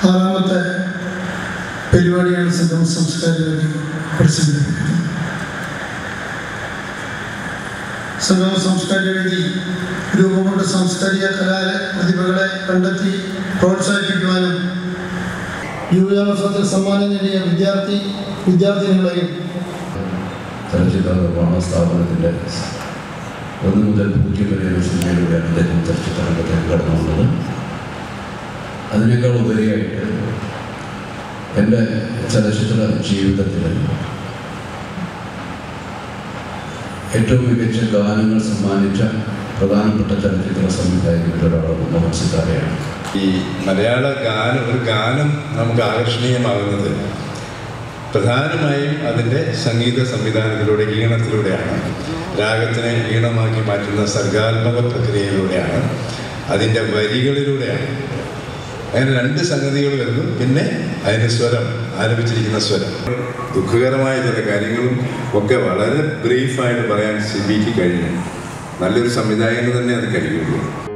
ആറാമത്തെ പരിപാടിയാണ് സംഘം സംസ്കാര വേദി പ്രസിദ്ധീകരിക്കുന്നത് സംഘം സംസ്കാര വേദി രൂപം കൊണ്ട് സാംസ്കാരിക കലാ പ്രതിഭകളെ കണ്ടെത്തി പ്രോത്സാഹിപ്പിക്കുവാനും യുവജനോത്സവത്തിൽ സമ്മാനം നേടിയ വിദ്യാർത്ഥി വിദ്യാർത്ഥിനികളെയും ചലച്ചിത്ര നിർമ്മാണ സ്ഥാപനത്തിൻ്റെ ഒന്ന് മുതൽ പൂജ്യം വരെയുള്ള സിനിമയിലൂടെയാണ് അദ്ദേഹം ചലച്ചിത്ര രംഗത്തേക്ക് കടന്നു വന്നത് അതിനേക്കാൾ ഉപരിയായിട്ട് എൻ്റെ ചലച്ചിത്ര ജീവിതത്തിൽ ഏറ്റവും മികച്ച ഗാനങ്ങൾ സമ്മാനിച്ച പ്രധാനപ്പെട്ട ചലച്ചിത്ര സംവിധായകരിൽ ഒരാളാണ് മുഹമ്മദ് സിത്താരയാണ് ഈ മലയാള ഗാനം ഒരു ഗാനം നമുക്ക് ആകർഷണീയമാകുന്നത് പ്രധാനമായും അതിൻ്റെ സംഗീത സംവിധാനത്തിലൂടെ ഈണത്തിലൂടെയാണ് രാഗത്തിനെ ഈണമാക്കി മാറ്റുന്ന സർഗാത്മക പ്രക്രിയയിലൂടെയാണ് അതിൻ്റെ വരികളിലൂടെയാണ് അങ്ങനെ രണ്ട് സംഗതികൾ വരുന്നു പിന്നെ അതിൻ്റെ സ്വരം ആലപിച്ചിരിക്കുന്ന സ്വരം ദുഃഖകരമായ ചില കാര്യങ്ങളും ഒക്കെ വളരെ ബ്രീഫായിട്ട് പറയാൻ സിബിക്ക് കഴിഞ്ഞു നല്ലൊരു സംവിധായകന് തന്നെ അത് കഴിയുള്ളൂ